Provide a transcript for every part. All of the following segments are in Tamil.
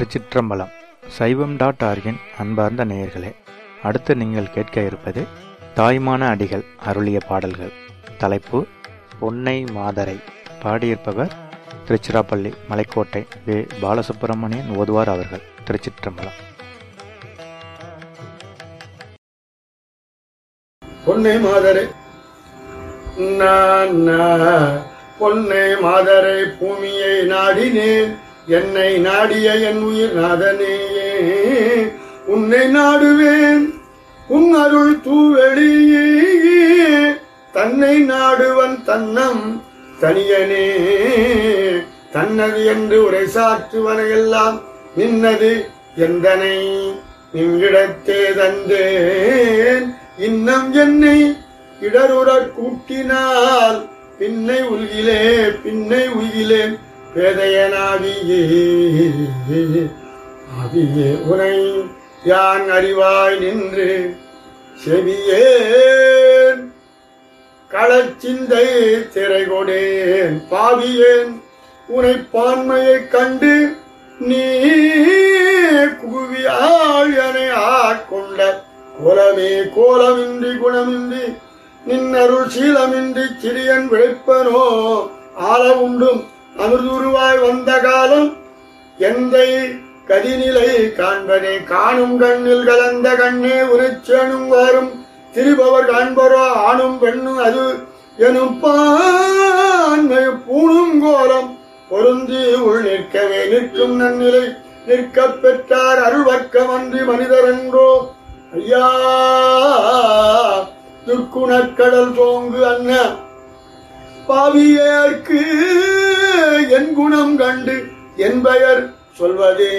திருச்சிற்றம்பலம் சைவம் டாட் ஆர்கின் அன்பார்ந்த நேயர்களே அடுத்து நீங்கள் கேட்க இருப்பது தாய்மான அடிகள் அருளிய பாடல்கள் தலைப்பு பொன்னை மாதரை பாடியிருப்பவர் திருச்சிராப்பள்ளி மலைக்கோட்டை வே பாலசுப்பிரமணியன் ஓதுவார் அவர்கள் திருச்சிற்றம்பலம் பொன்னை மாதரை நான் நான் பொன்னை மாதரை பூமியை நாடினேன் என்னை நாடிய என் உயிர் நாதனே உன்னை நாடுவேன் உன் அருள் தூவெளியே தன்னை நாடுவன் தன்னம் தனியனே தன்னது என்று உரை சாற்றுவனையெல்லாம் நின்னது எந்தனை நின்றிடத்தே தந்தேன் இன்னம் என்னை இடருறக் கூட்டினால் பின்னை உள்கிலே பின்னை உயிலேன் பேதையனாவியே ஆவியே உனை யான் அறிவாய் நின்று செவியேன் களச்சிந்தை திரைகொடேன் பாவியேன் உனை பான்மையைக் கண்டு நீ குவி ஆழ்யனை ஆட்கொண்ட கோலமே கோலமின்றி குணமின்றி நின்னருள் சீலமின்றி சிறியன் விளைப்பனோ ஆள உண்டும் அமிர்துருவாய் வந்த காலம் எந்தை கதிநிலை காண்பனே காணும் கண்ணில் கலந்த கண்ணே உரிச்சேனும் வாரும் திரிபவர் காண்பரோ ஆணும் பெண்ணும் அது எனும் பான்மை பூணும் கோலம் பொருந்தி உள் நிற்கவே நிற்கும் நன்னிலை நிற்கப் பெற்றார் அருள்வர்க்கம் அன்றி மனிதரென்றோ ஐயா துர்க்குணக்கடல் தோங்கு அண்ண பாவியேற்கு என் குணம் கண்டு என் பெயர் சொல்வதே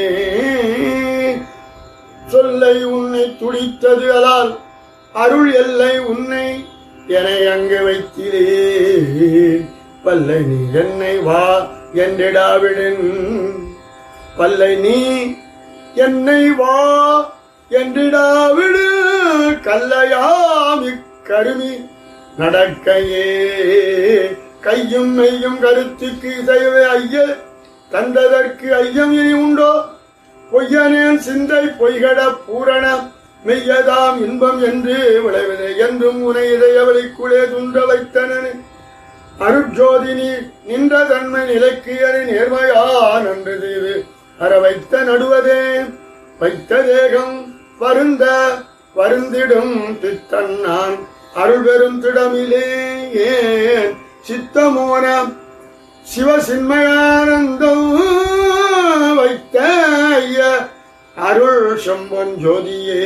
சொல்லை உன்னை துடித்தது அலால் அருள் எல்லை உன்னை என அங்கு வைத்திலே பல்லை நீ என்னை வா என்றிடாவிடன் பல்லை நீ என்னை வா என்றிடாவிடு கல்லையாமி கருமி நடக்கையே கையும் மெய்யும் கருத்துக்கு இசைவே ஐய தந்ததற்கு ஐயம் இனி உண்டோ பொய்யனேன் சிந்தை பொய்கட பூரண மெய்யதாம் இன்பம் என்று விளைவினை என்றும் உனை இதயவழிக்குள்ளே துன்ற வைத்தனனே அருட்ஜோதினி நின்ற தன்மை நிலைக்கு அறி நேர்மையா நன்று தீது அற வைத்த நடுவதே வைத்த தேகம் வருந்த வருந்திடும் தித்தன் நான் அருள் பெரும் திடமிலே ஏன் சித்தமோன சிவசின்மயானந்தம் வைத்த ஐய அருள் செம்பொன் ஜோதியே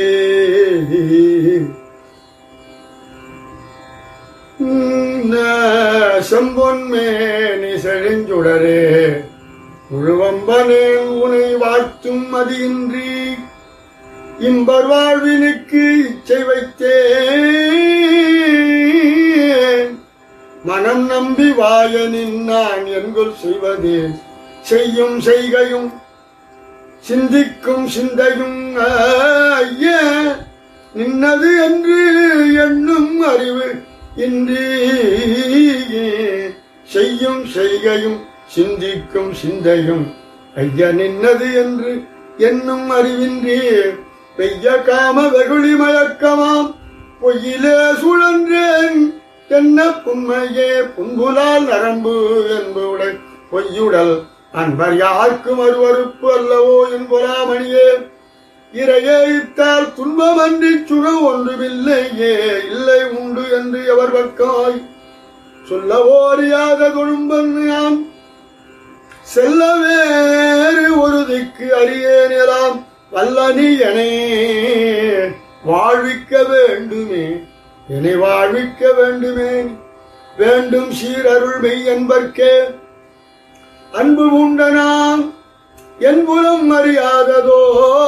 செம்பொன்மேனி செழிஞ்சுடரே முழுவம்பனேன் உனை வாழ்த்தும் மதியின்றி இம்பர் வாழ்வினுக்கு இச்சை வைத்தேன் மனம் நம்பி வாயனின் நான் என்கொள் செய்வதே செய்யும் செய்கையும் சிந்திக்கும் சிந்தையும் ஐய நின்னது என்று எண்ணும் அறிவு இன்றி செய்யும் செய்கையும் சிந்திக்கும் சிந்தையும் ஐய நின்னது என்று என்னும் அறிவின்றி பெய்ய காம வெகுளி மயக்கமாம் பொய்யிலே சுழன்றேன் என்ன புண்மையே புன்புலால் நரம்பு என்புடை பொய்யுடல் அன்பர் யாருக்கும் அருவறுப்பு அல்லவோ என்பொலாமணியே இறையே இத்தால் துன்பமன்றி சுகம் ஒன்றுமில்லையே இல்லை உண்டு என்று எவர் பக்காய் சொல்லவோ அறியாத கொழும்பன் நாம் செல்ல வேறு ஒரு திக்கு அறியேனலாம் வல்லனி எனே வாழ்விக்க வேண்டுமே என்னை வாழ்விக்க வேண்டுமே வேண்டும் சீரருள் மெய் என்பர்க்கே அன்பு உண்ட நாம் என் புலம் அறியாததோ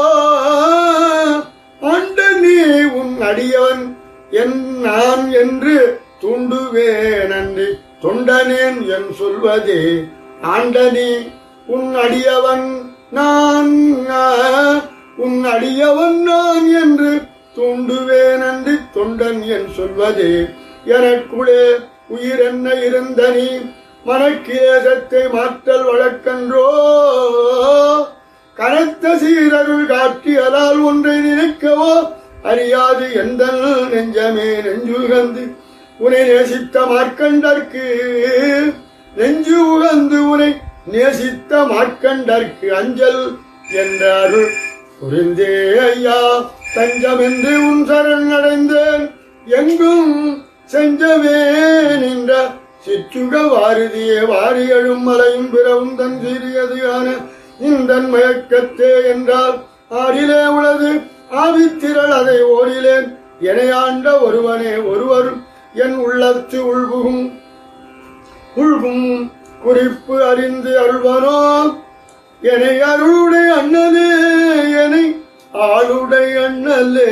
ஆண்ட நீ உன் அடியவன் என் நான் என்று துண்டுவேன் அன்றி தொண்டனேன் என் சொல்வதே ஆண்டனி உன் அடியவன் நான் உன் அடியவன் நான் என்று தூண்டுவேன் அன்றி தொண்டன் என் சொல்வதே எனக்குள்ளே உயிர் என்ன இருந்த நீ மனக்கிலேசத்தை மாற்றல் வழக்கன்றோ கனத்த சீரருள் காட்டியதால் ஒன்றை நினைக்கவோ அறியாது எந்த நெஞ்சமே நெஞ்சு உகந்து உனை நேசித்த மார்க்கண்டற்கு நெஞ்சு உகந்து உனை நேசித்த மார்க்கண்டற்கு அஞ்சல் என்ற அருள் புரிந்தே ஐயா தஞ்சமென்று உன் சரண் அடைந்தேன் எங்கும் செஞ்சவே நின்ற சிற்றுக வாரிதியே வாரியழும் மலையும் பிறவும் தன் சிறியது ஆன இந்தன் மயக்கத்தே என்றால் ஆறிலே உளது ஆவித்திரள் அதை ஓடிலேன் எனையாண்ட ஒருவனே ஒருவர் என் உள்ளத்து உள்புகும் உள்கும் குறிப்பு அறிந்து அருள்வனோ என்னை அருளுடைய அண்ணலே என்னை ஆளுடைய அண்ணலே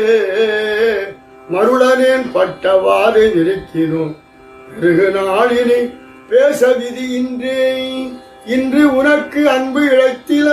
மருளனேன் பட்டவாறு இருக்கிறோம் பிறகு நாளினி பேச விதி இன்றே இன்று உனக்கு அன்பு இழைத்தில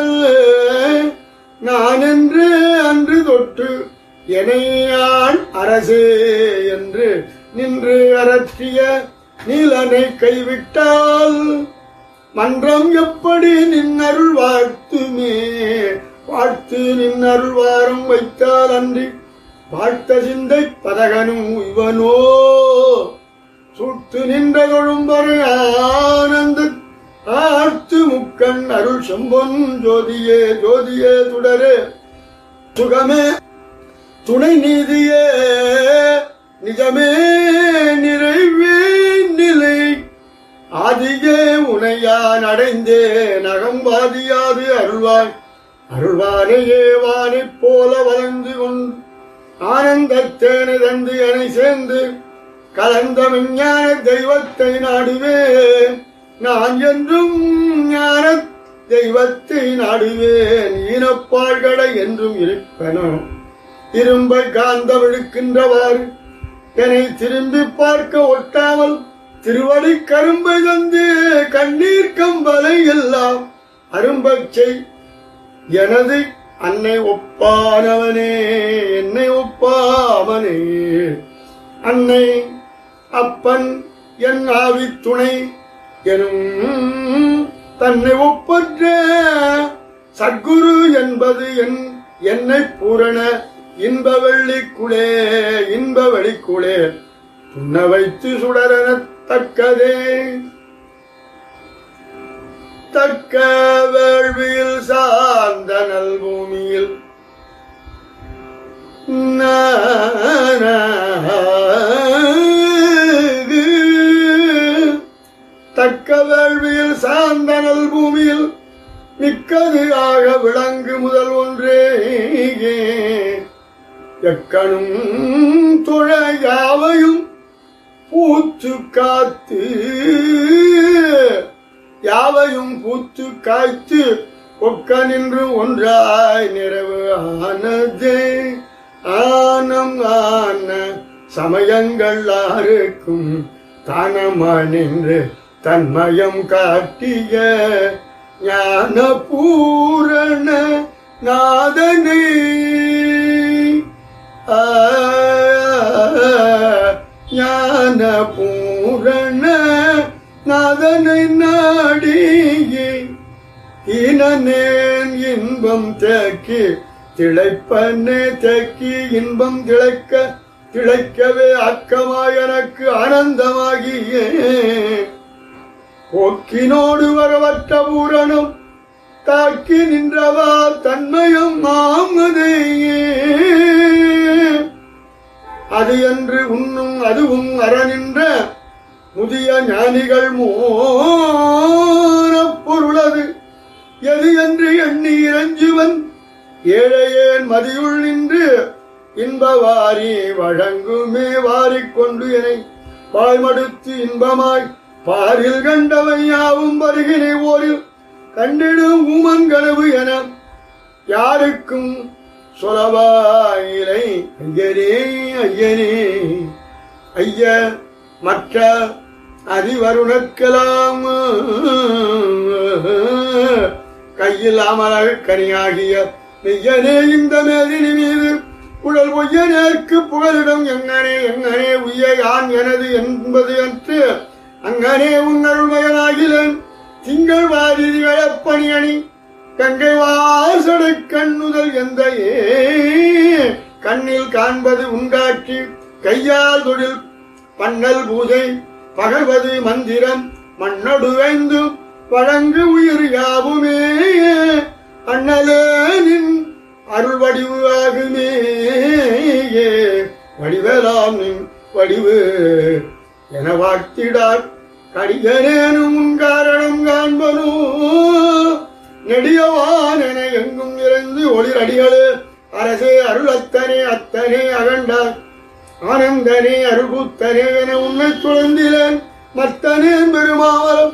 நான் என்று அன்று தொட்டு எனையான் அரசே என்று நின்று அரற்றிய நீலனை கைவிட்டால் மன்றம் எப்படி நின்னருள் வாழ்த்துமே வாழ்த்து நின்னருள் வாரம் வைத்தால் அன்றி வாழ்த்த சிந்தை பதகனும் இவனோ சுட்டு நின்ற தொழும்பரு ஆனந்த ஆர்த்து முக்கண் அருள் செம்பொன் ஜோதியே ஜோதியே துடரே சுகமே துணை நீதியே நிஜமே நிறைவே நிலை ஆதியே உனையான் அடைந்தே நகம்பாதியாது அருள்வாய் அருள்வானையே வானைப் போல வளர்ந்து கொண்டு ஆனந்தத்தேனை தந்து எனை சேர்ந்து கலந்த விஞ்ஞான தெய்வத்தை நாடுவே நான் என்றும் ஞான தெய்வத்தை நாடுவேன் ஈனப்பாழ்களை என்றும் இருப்பனோ இரும்பை காந்தம் இழுக்கின்றவாறு என்னை திரும்பி பார்க்க ஒட்டாமல் திருவடி கரும்பை தந்து கண்ணீர் கம்பலை எல்லாம் அரும்பச் செய் எனது அன்னை ஒப்பானவனே என்னை ஒப்பாமனே அன்னை அப்பன் என் ஆவி துணை எனும் தன்னை ஒப்பற்ற சத்குரு என்பது என் என்னை பூரண இன்ப வெள்ளிக்குளே இன்ப வெளிக்குளே துண்ண வைத்து சுடரென தக்கதே தக்க வேள்வியில் சார்ந்த நல் பூமியில் தக்க வேள்வியில் சார்ந்த நல் பூமியில் மிக்கது ஆக விளங்கு முதல் ஒன்றே எக்கணும் துழ யாவையும் பூத்து காத்து யாவையும் பூத்து காய்த்து ஒக்க நின்று ஒன்றாய் நிறைவு ஆனதே ஆனம் ஆன சமயங்கள் ஆருக்கும் தானமா நின்று தன்மயம் காட்டிய ஞான பூரண நாதனே ஆ, ஞான பூரண நாதனை நாடியே இனநேன் இன்பம் தேக்கி திளைப்பனே தேக்கி இன்பம் திளைக்க திளைக்கவே அக்கமாய் எனக்கு ஆனந்தமாகியே போக்கினோடு வரவற்ற பூரணம் தாக்கி நின்றவா தன்மயம் மாமதையே அது என்று உண்ணும் அதுவும் அறநின்ற முதிய ஞானிகள் மோனப் பொருளது எது என்று எண்ணி இறஞ்சுவன் ஏழையேன் மதியுள் நின்று இன்ப வாரி வழங்குமே வாரிக்கொண்டு எனை வாய்மடுத்து இன்பமாய் பாரில் கண்டவை யாவும் வருகினை ஓரில் கண்டிடும் ஊமன் கனவு என யாருக்கும் சொலவாயிலை ஐயனே ஐயனே ஐய மற்ற அதிவருணக்கலாம் கையில் அமரர் கனியாகிய மெய்யனே இந்த மேதினி மீது குழல் பொய்யனேற்கு புகலிடம் எங்கனே எங்கனே உய்ய யான் எனது என்பது அன்று அங்கனே உன்னருள்மயனாகிலேன் திங்கள் வாரிதி பணியணி கங்கை வாழ மாசடை கண்ணுதல் எந்த கண்ணில் காண்பது உண்டாட்சி கையால் தொழில் பண்ணல் பூஜை பகர்வது மந்திரம் மண்ணொடுவைந்து வழங்கு உயிர் யாவுமே அண்ணலே நின் அருள் வடிவு ஆகுமே வடிவலாம் நின் வடிவு என வாழ்த்திடார் கடியனேனும் உன் காரணம் காண்பனோ நெடியவான் என எங்கும் இறந்து ஒளிரடிகளே அரசே அருள் அத்தனே அத்தனே அகண்டார் ஆனந்தனே அருள்புத்தனே என உன்னை துறந்திலேன் மத்தனே பெருமாவரம்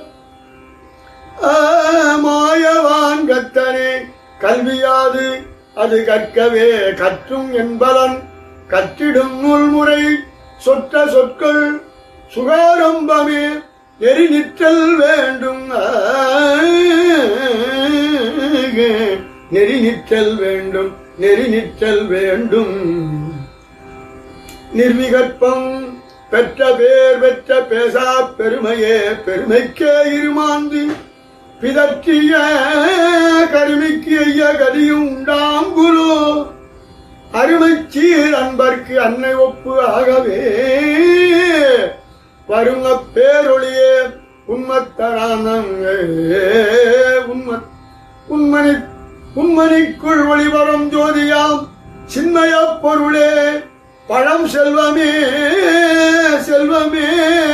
மாயவான் கத்தனே கல்வியாது அது கற்கவே கற்றும் என்பதன் கற்றிடும் நூல்முறை சொற்ற சொற்கள் சுகாரம்பமே நெறி நிற்றல் வேண்டும் நெறி நிற்றல் வேண்டும் நெறி நிற்றல் வேண்டும் நிர்விகற்பம் பெற்ற பேர் பெற்ற பேசா பெருமையே பெருமைக்கே இருமாந்து பிதற்றிய கருமிக்கு ஐய கதியும் உண்டாம் குரு அருமைச்சீர் அன்பர்க்கு அன்னை ஒப்பு ஆகவே வரும் அப்பேரொழியே உண்மத்தரானங்கள் உண்ம உண்மணி உண்மணிக்குள் ஒளிவரும் ஜோதியாம் சின்மய பொருளே பழம் செல்வமே செல்வமே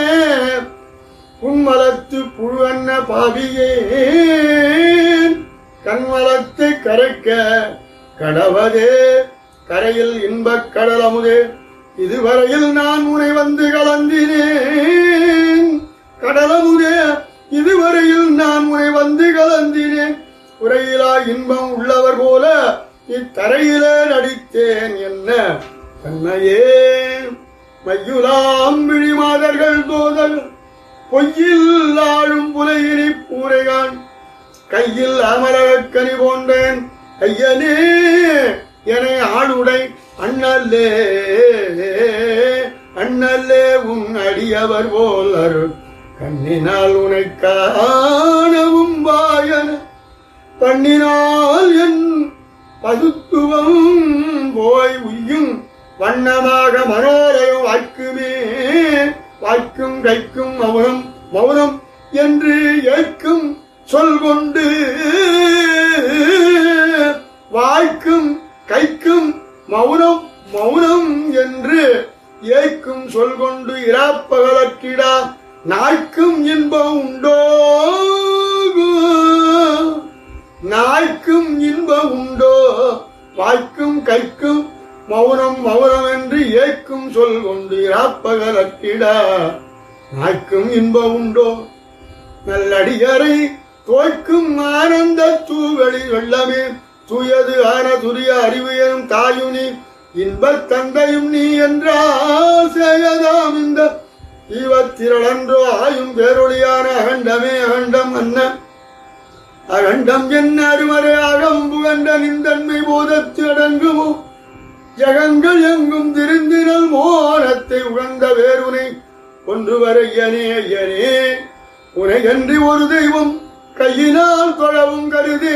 உன்மலத்து புழுவன்ன பாவியே கண்மலத்தை கரைக்க கடவதே கரையில் இன்பக் கடலமுதே இதுவரையில் நான் உனை வந்து கலந்தினேன் கடலமுதே இதுவரையில் நான் உனை வந்து கலந்தினேன் உரையிலா இன்பம் உள்ளவர் போல இத்தரையிலே நடித்தேன் என்ன தன்னையே மையுலாம் விழிமாதர்கள் தோதல் பொய்யில் ஆழும் புலையினி பூரைகான் கையில் அமரக்கனி போன்றேன் ஐயனே என ஆளுடை அண்ணல்லே அண்ணல்லே உன் அடியவர் போல் அருள் கண்ணினால் உனை காணவும் வாயன பண்ணினால் என் பதுத்துவம் போய் உய்யும் வண்ணமாக மனோலயம் வாய்க்குமே வாய்க்கும் கைக்கும் மௌனம் மௌனம் என்று ஏற்கும் சொல் கொண்டு வாய்க்கும் கைக்கும் மௌனம் மௌனம் என்று ஏய்க்கும் சொல் கொண்டு இராப்பகலற்றிடா நாய்க்கும் இன்பம் உண்டோ நாய்க்கும் இன்பம் உண்டோ வாய்க்கும் கைக்கும் மௌனம் மௌனம் என்று ஏற்கும் சொல் கொண்டு இராப்பகலற்றிடா நாய்க்கும் இன்பம் உண்டோ நல்லடியரை தோய்க்கும் ஆனந்த தூவெளி வெள்ளமே தூயது ஆன துரிய அறிவு எனும் தாயும் நீ இன்பத் தந்தையும் நீ என்றால் செய்யதாம் இந்த ஈவத்திரளன்றோ ஆயும் பேரொழியான அகண்டமே அகண்டம் அன்ன அகண்டம் என்ன அருமறையாக புகண்ட நிந்தன்மை போதத்து அடங்குமோ ஜகங்கள் எங்கும் திருந்தினல் மோனத்தை உகந்த வேறுனை ஒன்று வரையனே ஐயனே உனையன்றி ஒரு தெய்வம் கையினால் தொழவும் கருதே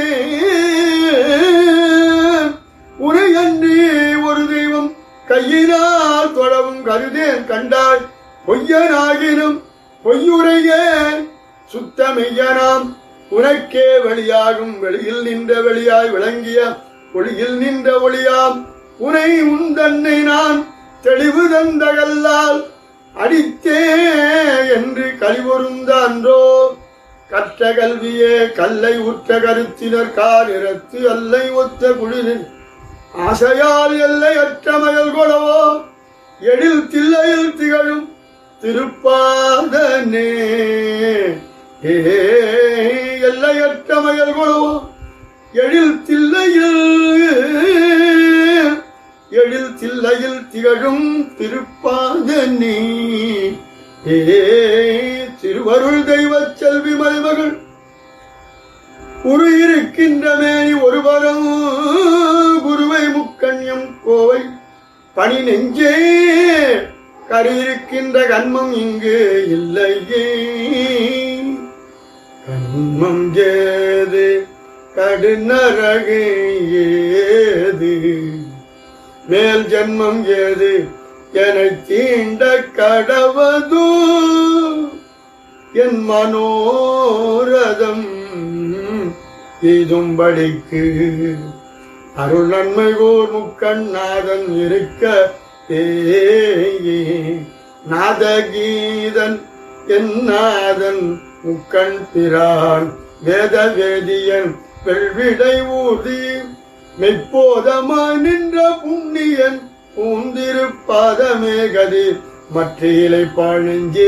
உனையன்றி ஒரு தெய்வம் கையினால் தொழவும் கருதேன் கண்டாய் பொய்யனாகினும் பொய்யுரையேன் சுத்தமெய்யனாம் உனக்கே வெளியாகும் வெளியில் நின்ற வெளியாய் விளங்கிய ஒளியில் நின்ற ஒளியாம் உனை உந்தன்னை நான் தெளிவு தந்தகல்லால் அடித்தே என்று கழிவொருந்த அன்றோ கற்ற கல்வியே கல்லை உற்ற கருத்தினர் காலிறத்து அல்லை ஒத்த குளிரில் ஆசையால் எல்லை அற்ற மயல் கொடவோ எழில் தில்லையில் திகழும் திருப்பாதனே ஏ எல்லையற்ற மயல் கொடவோ எழில் தில்லையில் எழில் தில்லையில் திகழும் திருப்பாதனே ஏ திருவருள் தெய்வச் செல்வி மலைமகள் உரு இருக்கின்ற மேனி ஒருவரம் குருவை முக்கண்யம் கோவை பணி நெஞ்சே கரியிருக்கின்ற கண்மம் இங்கு இல்லையே கண்மம் ஏது கடுநரகு மேல் ஜென்மம் ஏது என தீண்ட கடவதோ என் மனோரதம் இதும்படிக்கு அருள் நன்மை ஓர் முக்கண்ணாதன் இருக்க ஏ நாதகீதன் என் நாதன் முக்கண் பிரான் வேத வேதியன் வெள்விடை ஊதி மெய்ப்போதமாய் நின்ற புண்ணியன் பூந்திருப்பாதமே கதி மற்ற இலை நெஞ்சே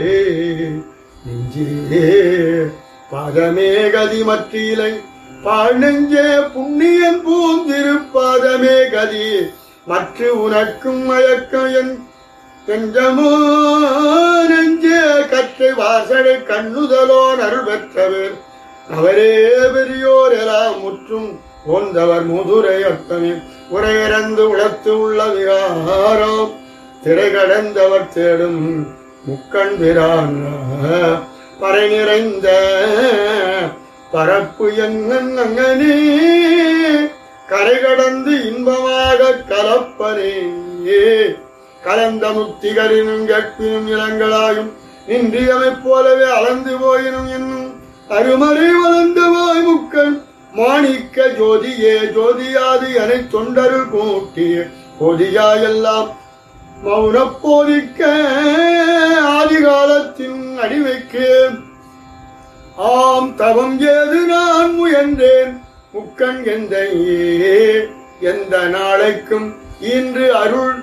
நெஞ்சே பாதமே கதி மற்ற இலை நெஞ்சே புண்ணியன் பூந்திருப்பாதமே கதி மற்ற உனக்கும் மயக்கம் என் நெஞ்சமோ நெஞ்சே கற்றை வாசலை கண்ணுதலோன் அருள் பெற்றவர் அவரே பெரியோர் எல்லாம் முற்றும் ஓந்தவர் முதுரை அர்த்தமே உரையிறந்து உளத்து உள்ள விகாரம் திரை கடந்தவர் தேடும் முக்கண் பிரான் பறை நிறைந்த பரப்பு எங்கனே கரை கடந்து இன்பமாக கலப்பனே கலந்த முத்திகரினும் கேட்பினும் இளங்களாயும் நின்றியமைப் போலவே அளந்து போயினும் என்னும் அருமறை வளர்ந்த வாய் முக்கள் மாணிக்க ஜோதியே ஜோதியாது என தொண்டருள் கூட்டி பொதியாயெல்லாம் மௌன போதிக்க ஆதிகாலத்தின் அடிமைக்கு ஆம் தவம் ஏது நான் முயன்றேன் முக்கண் எந்தையே எந்த நாளைக்கும் இன்று அருள்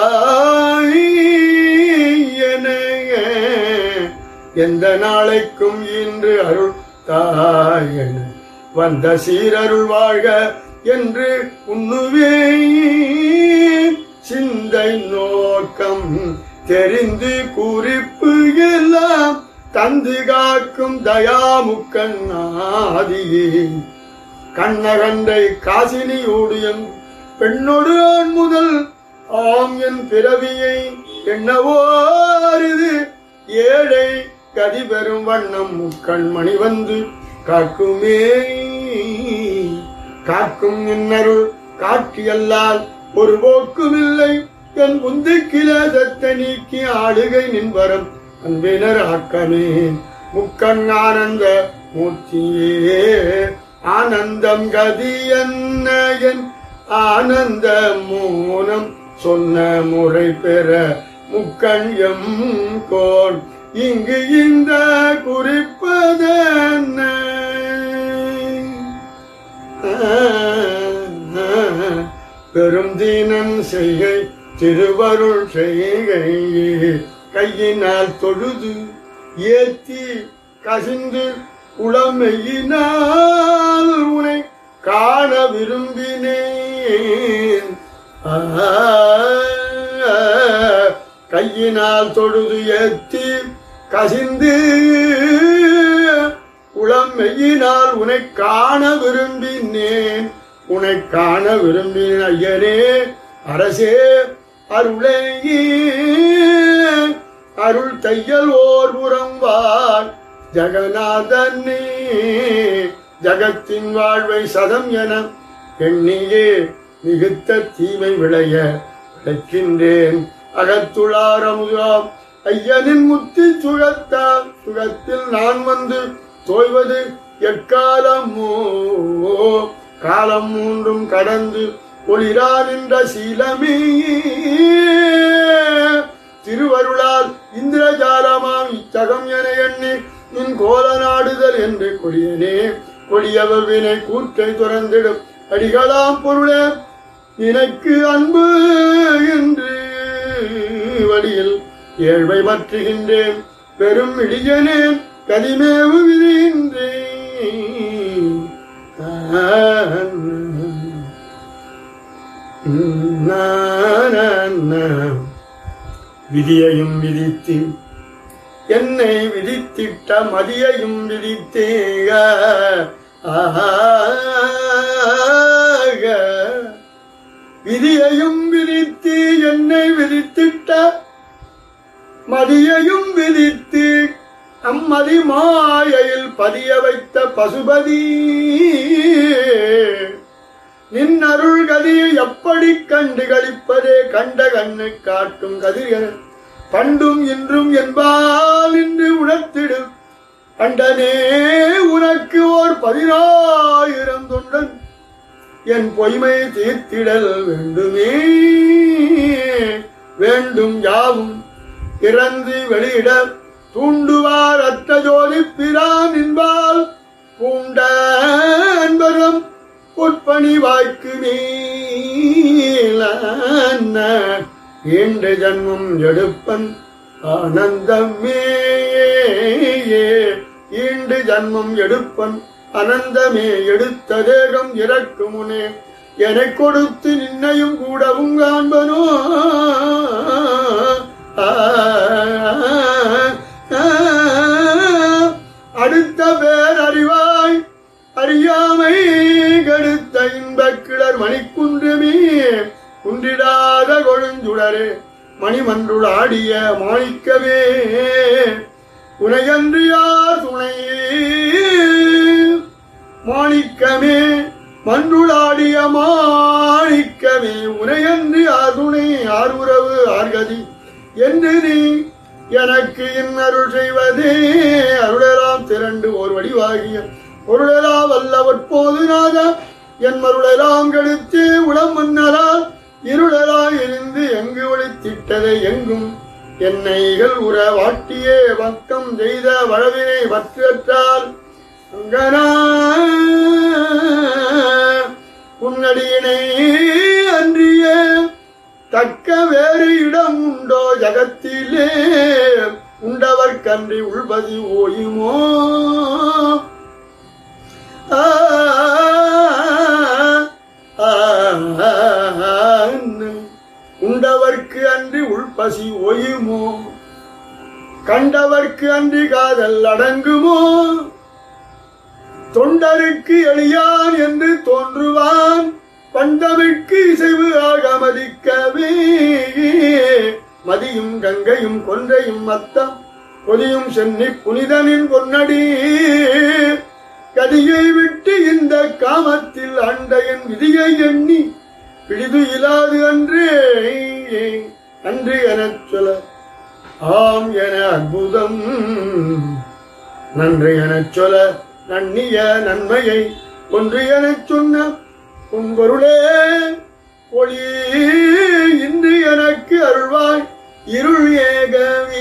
தாயன எந்த நாளைக்கும் இன்று அருள் தாயன வந்த சீரருள் வாழ்க என்று உண்ணுவே சிந்தை நோக்கம் தெரிந்து குறிப்பு எல்லாம் தந்து காக்கும் தயாமுக்கன் ஆதியே கண்ணகண்டை காசினியோடு என் பெண்ணொடு ஆண் முதல் ஆம் என் பிறவியை என்னவோருது ஏழை கதி பெறும் வண்ணம் முக்கண்மணி வந்து காக்குமே காக்கும் என்னருள் காட்சியல்லால் ஒரு போக்குமில்லை என் புந்து கிளேசத்தை நீக்கி ஆளுகை நின்பரம் அன்பினர் ஆக்கமே முக்கண் ஆனந்த மூர்த்தியே ஆனந்தம் கதி என்ன என் ஆனந்த மூனம் சொன்ன முறை பெற முக்கண் எம் கோன் இங்கு இந்த குறிப்பதென்ன பெரும் தீனன் செய்கை திருவருள் செய்கை கையினால் தொழுது ஏத்தி கசிந்து உளமையினால் உனை காண விரும்பினேன் ஆ, கையினால் தொழுது ஏத்தி கசிந்து உளம் மெய்யினால் உனை காண விரும்பினேன் உனை காண விரும்பினேன் ஐயனே அரசே அருளே அருள் தையல் ஓர் புறம் வாழ் ஜெகநாதனே ஜகத்தின் வாழ்வை சதம் என எண்ணியே மிகுத்த தீமை விளைய விளைக்கின்றேன் அகத்துளாரமுதாம் ஐயனின் முத்தி சுகத்தால் சுகத்தில் நான் வந்து தோய்வது எக்காலமோ காலம் மூன்றும் கடந்து ஒளிரா நின்ற சீலமே திருவருளால் இந்திரஜாலமாம் இச்சகம் என எண்ணி நின் கோல நாடுதல் என்று கொடியனே கொடியவர் வினை கூற்றை துறந்திடும் அடிகளாம் பொருளே நினைக்கு அன்பு என்று வழியில் ஏழ்மை பற்றுகின்றேன் பெரும் இடியனேன் கதிமேவு விதிகின்றேன் விதியையும் விதித்து என்னை விதித்திட்ட மதியையும் விதித்தேக விதியையும் விதித்து என்னை விதித்திட்ட மதியையும் விதித்து அம்மதி மாயையில் பதிய வைத்த பசுபதி நின் அருள் கதியை எப்படி கண்டு களிப்பதே கண்ட கண்ணை காட்டும் கதிர் என பண்டும் இன்றும் என்பால் என்று உணர்த்திடு அண்டனே உனக்கு ஓர் பதினாயிரம் தொண்டன் என் பொய்மை தீர்த்திடல் வேண்டுமே வேண்டும் யாவும் இறந்து வெளியிட தூண்டுவார் அத்த ஜோதி பிரான் என்பால் பூண்ட அன்பரம் பொற்பணி வாய்க்கு மேல ஈண்டு ஜன்மம் எடுப்பன் ஆனந்தமே ஈண்டு ஜன்மம் எடுப்பன் அனந்தமே எடுத்த தேகம் இறக்கும் முனே எனக் கொடுத்து நின்னையும் கூடவும் காண்பனோ அடுத்த பேர் அறிவாய் அறியாமை கெடுத்த இன்பக் கிளர் மணிக்குன்றுமே குன்றிடாத கொழுஞ்சுடரே மணிமன்றுள் ஆடிய மாணிக்கவே உனையன்று யார் துணை மாணிக்கமே மன்றுளாடிய மாணிக்கமே உனையன்று யார் துணை யார் உறவு ஆர்கதி என்று நீ எனக்கு இன்னருள் செய்வதே அருளெல்லாம் திரண்டு ஓர் வடிவாகிய பொருளெல்லாம் வல்லவற்போது நாத என் மருளெல்லாம் கெடுத்து உளம் மன்னரால் இருளெல்லாம் எரிந்து எங்கு ஒளித்திட்டதை எங்கும் என்னைகள் உற வாட்டியே வக்கம் செய்த வளவினை வற்றற்றால் அங்கனா உன்னடியினை அன்றிய தக்க வேறு இடம் உண்டோ ஜகத்திலே உண்டவர்க்கன்றி உள்பதி ஓயுமோ ஆ, ஆ, ஆ, உண்டவர்க்கு அன்றி உள்பசி ஓயுமோ கண்டவர்க்கு அன்றி காதல் அடங்குமோ தொண்டருக்கு எளியான் என்று தோன்றுவான் பண்டமிற்கு இசைவு ஆக மதிக்கவே மதியும் கங்கையும் கொன்றையும் மத்தம் பொதியும் சென்னி புனிதனின் பொன்னடி கதியை விட்டு இந்த காமத்தில் அண்டையன் விதியை எண்ணி பிடிது இலாது அன்றே அன்று எனச் சொல்ல ஆம் என அற்புதம் நன்று எனச் சொல்ல நன்னிய நன்மையை ஒன்று எனச் சொன்ன உன் பொருளே ஒளி இன்று எனக்கு அருள்வாய் இருள் ஏகவி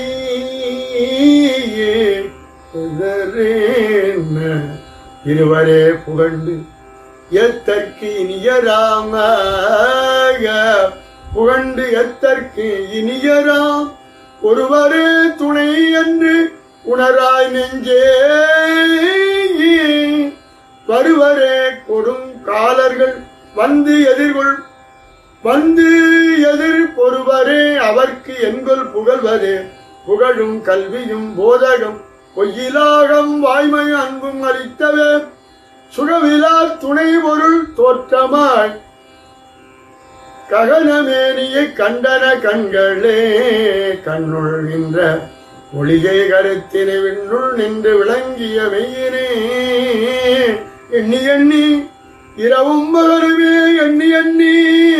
இருவரே புகழ்ந்து எத்தற்கு இனியராம புகழ்ந்து எத்தற்கு இனியராம் ஒருவரே துணை என்று உணராய் நெஞ்சே வருவரே கொடும் காலர்கள் வந்து எதிர்கொள் வந்து எதிர் பொறுவரே அவர்க்கு என்கொல் புகழ்வதே புகழும் கல்வியும் போதகம் பொய்யிலாகம் வாய்மை அன்பும் அளித்தவே சுகவிலா துணை பொருள் தோற்றமாய் ககனமேனியை கண்டன கண்களே கண்ணுள் நின்ற ஒளியை கருத்தினை விண்ணுள் நின்று விளங்கிய மெய்யினே எண்ணி எண்ணி இரவும் பகலுமே எண்ணி எண்ணி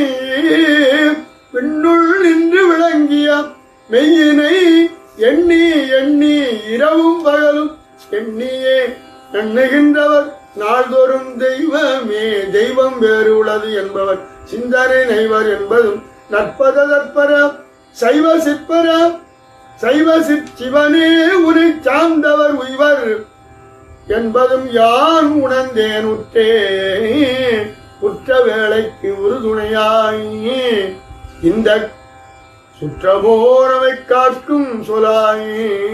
விண்ணுள் நின்று விளங்கிய மெய்யினை எண்ணி எண்ணி இரவும் பகலும் எண்ணியே எண்ணுகின்றவர் நாள்தோறும் தெய்வமே தெய்வம் வேறு உள்ளது என்பவர் சிந்தனை நெய்வர் என்பதும் நற்பத தற்பர சைவ சிற்பர சைவ சிற் சிவனே உனை சார்ந்தவர் உய்வர் என்பதும் யான் உணர்ந்தேன் உற்றே உற்ற வேளைக்கு உறுதுணையாய் இந்த சுற்றமோரவை காக்கும் சொலாய்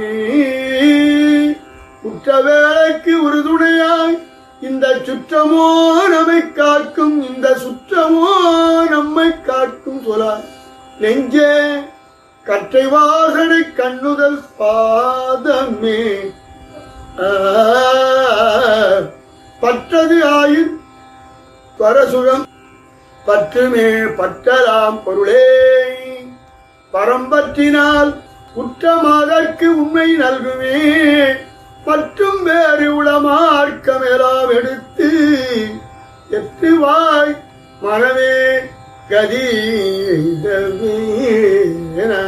உற்ற வேளைக்கு உறுதுணையாய் இந்த சுற்றமோ நம்மை காக்கும் இந்த சுற்றமோ நம்மை காக்கும் சொலாய் நெஞ்சே கற்றை வாசனை கண்ணுதல் பாதமே ஆ, பற்றது ஆயின் பரசுகம் பற்றுமே பற்றலாம் பொருளே பரம்பற்றினால் குற்றமாதற்கு உண்மை நல்குமே மற்றும் வேறு உளமார்க்கமெல்லாம் எடுத்து எட்டு வாய் மனமே கதி எய்தவே என